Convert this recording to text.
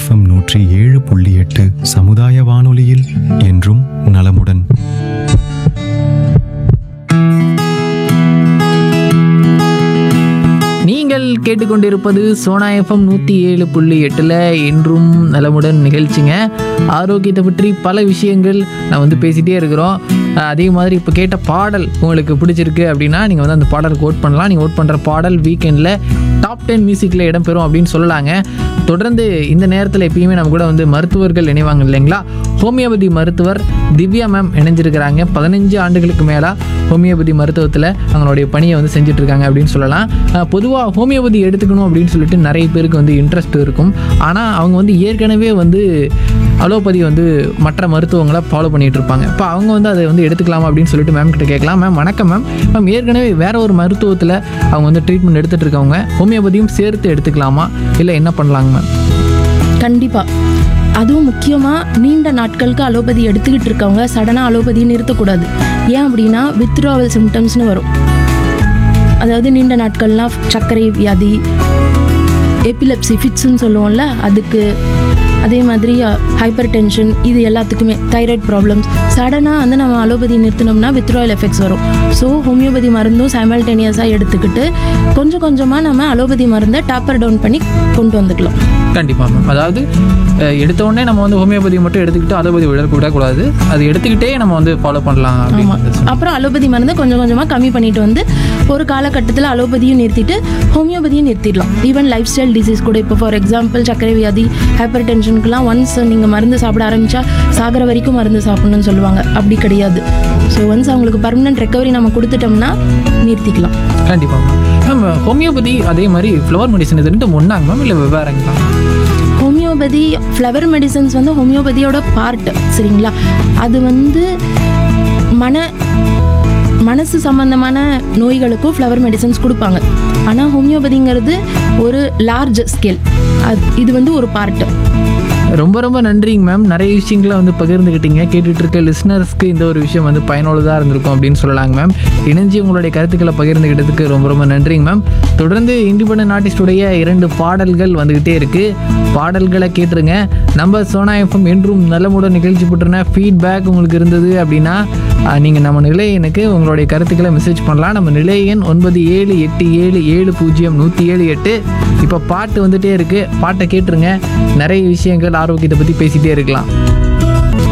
FM நூற்றி ஏழு புள்ளி எட்டு சமுதாய வானொலியில் என்றும் நலமுடன் நீங்கள் கேட்டுக்கொண்டிருப்பது சோனா எஃப்எம் நூற்றி ஏழு புள்ளி எட்டில் என்றும் நலமுடன் நிகழ்ச்சிங்க ஆரோக்கியத்தை பற்றி பல விஷயங்கள் நான் வந்து பேசிகிட்டே இருக்கிறோம் அஹ் அதே மாதிரி இப்போ கேட்ட பாடல் உங்களுக்கு பிடிச்சிருக்கு அப்படின்னா நீங்கள் வந்து அந்த பாடலுக்கு ஓட் பண்ணலாம் நீங்கள் ஓட் பண்ணுற பாடல் வீக்கெண்டில் டாப் டென் மியூசிக்கில் இடம்பெறும் அப்படின்னு சொல்லலாங்க தொடர்ந்து இந்த நேரத்தில் எப்பயுமே நம்ம கூட வந்து மருத்துவர்கள் இணைவாங்க இல்லைங்களா ஹோமியோபதி மருத்துவர் திவ்யா மேம் இணைஞ்சிருக்கிறாங்க பதினஞ்சு ஆண்டுகளுக்கு மேலே ஹோமியோபதி மருத்துவத்தில் அவங்களுடைய பணியை வந்து செஞ்சுட்டு இருக்காங்க அப்படின்னு சொல்லலாம் பொதுவாக ஹோமியோபதி எடுத்துக்கணும் அப்படின்னு சொல்லிட்டு நிறைய பேருக்கு வந்து இன்ட்ரெஸ்ட் இருக்கும் ஆனால் அவங்க வந்து ஏற்கனவே வந்து அலோபதி வந்து மற்ற மருத்துவங்களை ஃபாலோ பண்ணிட்டு இருப்பாங்க இப்போ அவங்க வந்து அதை வந்து எடுத்துக்கலாமா அப்படின்னு சொல்லிட்டு மேம் கிட்ட கேட்கலாம் மேம் வணக்கம் மேம் மேம் ஏற்கனவே வேற ஒரு மருத்துவத்தில் அவங்க வந்து ட்ரீட்மெண்ட் எடுத்துட்டு இருக்கவங்க ஹோமியோபதியும் சேர்த்து எடுத்துக்கலாமா இல்லை என்ன பண்ணலாங்க மேம் கண்டிப்பாக அதுவும் முக்கியமாக நீண்ட நாட்களுக்கு அலோபதி எடுத்துக்கிட்டு இருக்கவங்க சடனாக அலோபதியை நிறுத்தக்கூடாது ஏன் அப்படின்னா வித்ட்ராவல் சிம்டம்ஸ்னு வரும் அதாவது நீண்ட நாட்கள்லாம் சர்க்கரை வியாதி எபிலெப்சி ஃபிட்ஸ்ன்னு சொல்லுவோம்ல அதுக்கு அதே மாதிரி ஹைப்பர் டென்ஷன் இது எல்லாத்துக்குமே தைராய்டு ப்ராப்ளம்ஸ் சடனாக வந்து நம்ம அலோபதி நிறுத்தினோம்னா வித்ட்ராயல் எஃபெக்ட்ஸ் வரும் ஸோ ஹோமியோபதி மருந்தும் சைமல்டேனியஸாக எடுத்துக்கிட்டு கொஞ்சம் கொஞ்சமாக நம்ம அலோபதி மருந்தை டாப்பர் டவுன் பண்ணி கொண்டு வந்துக்கலாம் கண்டிப்பாக மேம் அதாவது அஹ், எடுத்த உடனே நம்ம வந்து ஹோமியோபதி மட்டும் எடுத்துக்கிட்டு அலோபதி விட விடக்கூடாது அது எடுத்துக்கிட்டே நம்ம வந்து ஃபாலோ பண்ணலாம் ஆமாம் அப்படின்னு அப்புறம் அலோபதி மருந்தை கொஞ்சம் கொஞ்சமாக கம்மி பண்ணிட்டு வந்து ஒரு காலகட்டத்தில் அலோபதியும் நிறுத்திட்டு ஹோமியோபதியும் நிறுத்திடலாம் ஈவன் லைஃப் ஸ்டைல் டிசீஸ் கூட இப்போ ஃபார் எக்ஸாம்பிள் சர்க்கரை வியாதி ஹைப்பர் டென்ஷனுக்குலாம் ஒன்ஸ் நீங்கள் மருந்து சாப்பிட ஆரம்பிச்சா சாகிற வரைக்கும் மருந்து சாப்பிடணும்னு சொல்லுவாங்க அப்படி கிடையாது ஸோ ஒன்ஸ் அவங்களுக்கு பர்மனன்ட் ரெக்கவரி நம்ம கொடுத்துட்டோம்னா நிறுத்திக்கலாம் கண்டிப்பாக மேம் மேம் ஹோமியோபதி அதே மாதிரி ஃப்ளவர் மெடிசன் இது ரெண்டும் ஒன்றாங்க மேம் இல்லை வெவ்வேறுங்களா ஹோமியோபதி ஃப்ளவர் மெடிசன்ஸ் வந்து ஹோமியோபதியோட பார்ட் சரிங்களா அது வந்து மன மனசு சம்பந்தமான நோய்களுக்கும் ஃப்ளவர் மெடிசன்ஸ் கொடுப்பாங்க ஆனால் ஹோமியோபதிங்கிறது ஒரு லார்ஜ் ஸ்கேல் அது இது வந்து ஒரு பார்ட்டு ரொம்ப ரொம்ப நன்றிங்க மேம் நிறைய விஷயங்களை வந்து பகிர்ந்துக்கிட்டீங்க கேட்டுட்டு இருக்க லிஸ்னர்ஸ்க்கு இந்த ஒரு விஷயம் வந்து பயனுள்ளதாக இருந்திருக்கும் அப்படின்னு சொல்லலாங்க மேம் இணைஞ்சு உங்களுடைய கருத்துக்களை பகிர்ந்துக்கிட்டதுக்கு ரொம்ப ரொம்ப நன்றிங்க மேம் தொடர்ந்து இண்டிபெண்டன்ட் ஆர்டிஸ்டுடைய இரண்டு பாடல்கள் வந்துக்கிட்டே இருக்குது பாடல்களை கேட்டுருங்க நம்ம சோனா எஃப்எம் என்றும் நலமுடன் நிகழ்ச்சி போட்டுருன ஃபீட்பேக் உங்களுக்கு இருந்தது அப்படின்னா நீங்கள் நம்ம நிலையனுக்கு உங்களுடைய கருத்துக்களை மெசேஜ் பண்ணலாம் நம்ம நிலைய எண் ஒன்பது ஏழு எட்டு ஏழு ஏழு பூஜ்ஜியம் நூற்றி ஏழு எட்டு இப்போ பாட்டு வந்துட்டே இருக்குது பாட்டை கேட்டுருங்க நிறைய விஷயங்கள் ஆரோக்கியத்தை பற்றி பேசிகிட்டே இருக்கலாம்